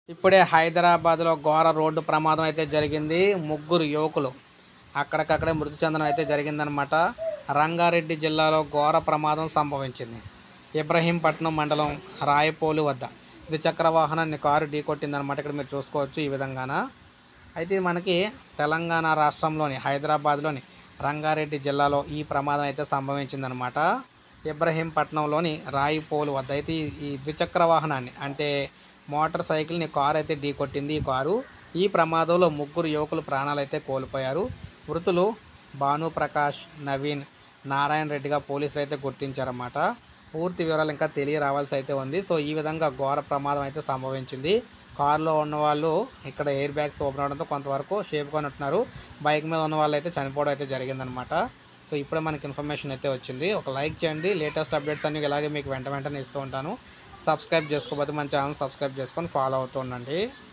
ఇప్పుడే హైదరాబాద్లో ఘోర రోడ్డు ప్రమాదం అయితే జరిగింది ముగ్గురు యువకులు అక్కడికక్కడే మృతి చెందడం అయితే జరిగిందనమాట రంగారెడ్డి జిల్లాలో ఘోర ప్రమాదం సంభవించింది ఇబ్రహీంపట్నం మండలం రాయపోలు వద్ద ద్విచక్ర వాహనాన్ని కారు ఢీకొట్టిందనమాట ఇక్కడ మీరు చూసుకోవచ్చు ఈ విధంగాన అయితే ఇది మనకి తెలంగాణ రాష్ట్రంలోని హైదరాబాద్లోని రంగారెడ్డి జిల్లాలో ఈ ప్రమాదం అయితే సంభవించిందనమాట ఇబ్రహీంపట్నంలోని రాయిపోలు వద్ద అయితే ఈ- ఈ ద్విచక్ర వాహనాన్ని అంటే మోటార్ సైకిల్ని కారు అయితే ఢీకొట్టింది ఈ కారు ఈ ప్రమాదంలో ముగ్గురు యువకులు ప్రాణాలు అయితే కోల్పోయారు మృతులు భానుప్రకాష్ నవీన్ నారాయణ రెడ్డిగా పోలీసులు అయితే గుర్తించారన్నమాట పూర్తి వివరాలు ఇంకా తెలియ రావాల్సి అయితే ఉంది సో ఈ విధంగా ఘోర ప్రమాదం అయితే సంభవించింది కారులో ఉన్న వాళ్ళు ఇక్కడ ఎయిర్ బ్యాగ్స్ ఓపెన్ అవడంతో కొంతవరకు షేప్గా ఉంటున్నారు బైక్ మీద ఉన్న వాళ్ళు అయితే చనిపోవడం అయితే జరిగిందనమాట సో ఇప్పుడే మనకి ఇన్ఫర్మేషన్ అయితే వచ్చింది ఒక లైక్ చేయండి లేటెస్ట్ అప్డేట్స్ అన్ని ఇలాగే మీకు వెంట వెంటనే ఇస్తూ ఉంటాను సబ్స్క్రైబ్ చేసుకోకపోతే మన ఛానల్ సబ్స్క్రైబ్ చేసుకొని ఫాలో అవుతూ ఉండండి